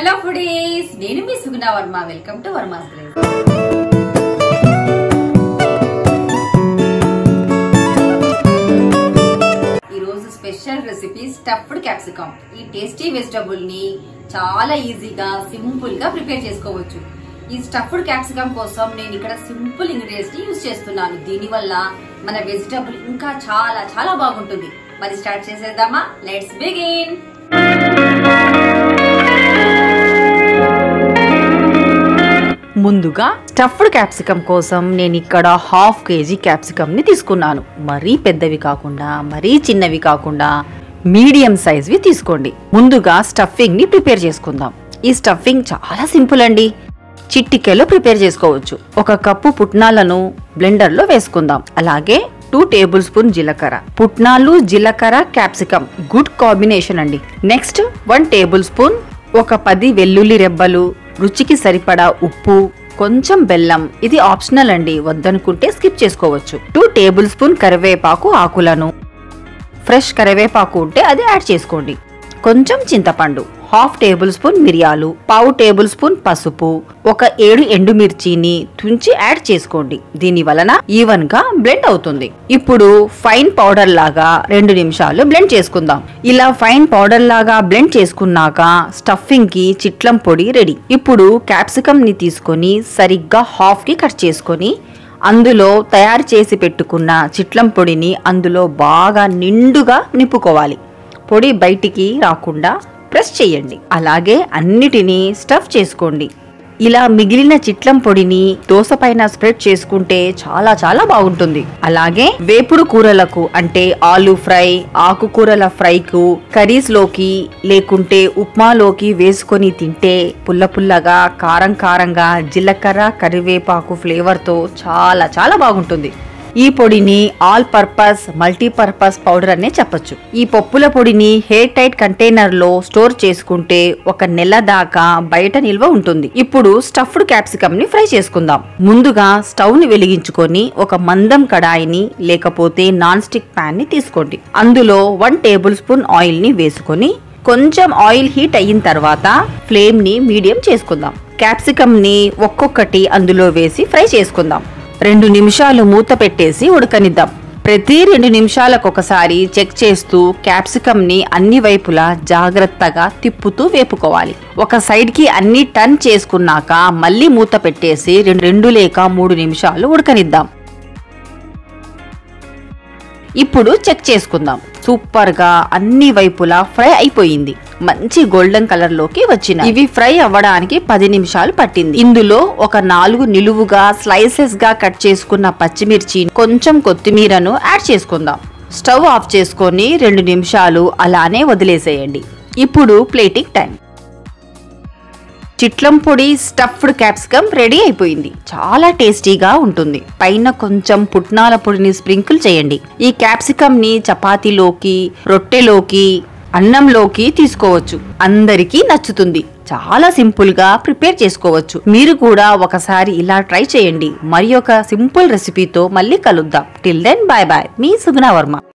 hello foodies నేను మీ Suguna Varma welcome to Varma's grace ఈ రోజు స్పెషల్ రెసిపీ స్టఫ్డ్ క్యాప్సికమ్ ఈ టేస్టీ వెజిటబుల్ ని చాలా ఈజీగా సింపుల్ గా ప్రిపేర్ చేసుకోవచ్చు ఈ స్టఫ్డ్ క్యాప్సికమ్ కోసం నేను ఇక్కడ సింపుల్ ఇంగ్రీడియంట్స్ ని యూజ్ చేస్తున్నాను దీనివల్ల మన వెజిటబుల్ ఇంకా చాలా చాలా బాగుంటుంది మరి స్టార్ట్ చేసేద్దామా లెట్స్ బిగిన్ ముందుగా స్టఫ్డ్ క్యాప్సికమ్ కోసం నేను ఇక్కడ హాఫ్ కేజీ క్యాప్సికమ్ ని తీసుకున్నాను మరీ పెద్దవి కాకుండా మరీ చిన్నవి కాకుండా మీడియం సైజ్వి తీసుకోండి ముందుగా స్టఫింగ్ ని ప్రిపేర్ చేసుకుందాం ఈ స్టఫింగ్ చాలా సింపుల్ అండి చిట్టికెలో ప్రిపేర్ చేసుకోవచ్చు ఒక కప్పు పుట్నాలను బ్లెండర్ లో వేసుకుందాం అలాగే టూ టేబుల్ స్పూన్ జీలకర్ర పుట్నాలు జీలకర్ర క్యాప్సికమ్ గుడ్ కాంబినేషన్ అండి నెక్స్ట్ వన్ టేబుల్ స్పూన్ ఒక పది వెల్లుల్లి రెబ్బలు రుచికి సరిపడా ఉప్పు కొంచెం బెల్లం ఇది ఆప్షనల్ అండి వద్దనుకుంటే స్కిప్ చేసుకోవచ్చు టూ టేబుల్ స్పూన్ కరివేపాకు ఆకులను ఫ్రెష్ కరివేపాకు ఉంటే అది యాడ్ చేసుకోండి కొంచెం చింతపండు హాఫ్ టేబుల్ స్పూన్ మిరియాలు పావు టేబుల్ స్పూన్ పసుపు ఒక ఏడు ఎండుమిర్చిని తుంచి యాడ్ చేసుకోండి దీని వలన ఈవెన్ గా బ్లెండ్ అవుతుంది ఇప్పుడు ఫైన్ పౌడర్ లాగా రెండు నిమిషాలు బ్లెండ్ చేసుకుందాం ఇలా ఫైన్ పౌడర్ లాగా బ్లెండ్ చేసుకున్నాక స్టఫింగ్ కి చిట్లం పొడి రెడీ ఇప్పుడు క్యాప్సికమ్ ని తీసుకొని సరిగ్గా హాఫ్ కి కట్ చేసుకొని అందులో తయారు చేసి పెట్టుకున్న చిట్లం పొడిని అందులో బాగా నిండుగా నింపుకోవాలి పొడి బయటికి రాకుండా ప్రెస్ చేయండి అలాగే అన్నిటినీ స్టఫ్ చేసుకోండి ఇలా మిగిలిన చిట్లం పొడిని దోస పైన స్ప్రెడ్ చేసుకుంటే చాలా చాలా బాగుంటుంది అలాగే వేపుడు కూరలకు అంటే ఆలు ఫ్రై ఆకుకూరల ఫ్రైకు కర్రీస్ లోకి లేకుంటే ఉప్మాలోకి వేసుకొని తింటే పుల్ల పుల్లగా కారం కారంగా జీలకర్ర కరివేపాకు ఫ్లేవర్ తో చాలా చాలా బాగుంటుంది ఈ పొడిని ఆల్ పర్పస్ మల్టీపర్పస్ పౌడర్ అనే చెప్పొచ్చు ఈ పప్పుల పొడిని హెయిర్ టైట్ కంటైనర్ లో స్టోర్ చేసుకుంటే ఒక నెల దాకా బయట నిల్వ ఉంటుంది ఇప్పుడు స్టఫ్డ్ క్యాప్సికమ్ ని ఫ్రై చేసుకుందాం ముందుగా స్టవ్ ని వెలిగించుకొని ఒక మందం కడాయిని లేకపోతే నాన్ స్టిక్ పాన్ ని తీసుకోండి అందులో వన్ టేబుల్ స్పూన్ ఆయిల్ ని వేసుకొని కొంచెం ఆయిల్ హీట్ అయిన తర్వాత ఫ్లేమ్ ని మీడియం చేసుకుందాం క్యాప్సికమ్ ని ఒక్కొక్కటి అందులో వేసి ఫ్రై చేసుకుందాం రెండు నిమిషాలు మూత పెట్టేసి ఉడకనిద్దాం ప్రతి రెండు నిమిషాలకు ఒకసారి చెక్ చేస్తూ క్యాప్సికమ్ ని అన్ని వైపులా జాగ్రత్తగా తిప్పుతూ వేపుకోవాలి ఒక సైడ్ కి అన్ని టర్న్ చేసుకున్నాక మళ్ళీ మూత పెట్టేసి రెండు రెండు లేక మూడు నిమిషాలు ఉడకనిద్దాం ఇప్పుడు చెక్ చేసుకుందాం సూపర్ గా అన్ని వైపులా ఫ్రై అయిపోయింది మంచి గోల్డెన్ కలర్ లోకి వచ్చిన ఇవి ఫ్రై అవ్వడానికి పది నిమిషాలు పట్టింది ఇందులో ఒక నాలుగు నిలువుగా స్లైసెస్ గా కట్ చేసుకున్న పచ్చిమిర్చి కొంచెం కొత్తిమీరను యాడ్ చేసుకుందాం స్టవ్ ఆఫ్ చేసుకొని రెండు నిమిషాలు అలానే వదిలేసేయండి ఇప్పుడు ప్లేటింగ్ టైం చిట్లం పొడి స్టఫ్డ్ క్యాప్సికమ్ రెడీ అయిపోయింది చాలా టేస్టీగా ఉంటుంది పైన కొంచెం పుట్నాల పొడిని స్ప్రింకిల్ చేయండి ఈ క్యాప్సికమ్ ని చపాతీలోకి రొట్టెలోకి అన్నంలోకి తీసుకోవచ్చు అందరికీ నచ్చుతుంది చాలా సింపుల్ గా ప్రిపేర్ చేసుకోవచ్చు మీరు కూడా ఒకసారి ఇలా ట్రై చేయండి మరి ఒక సింపుల్ రెసిపీతో మళ్ళీ కలుద్దాం టిల్ దెన్ బాయ్ బాయ్ మీ సుగుణ వర్మ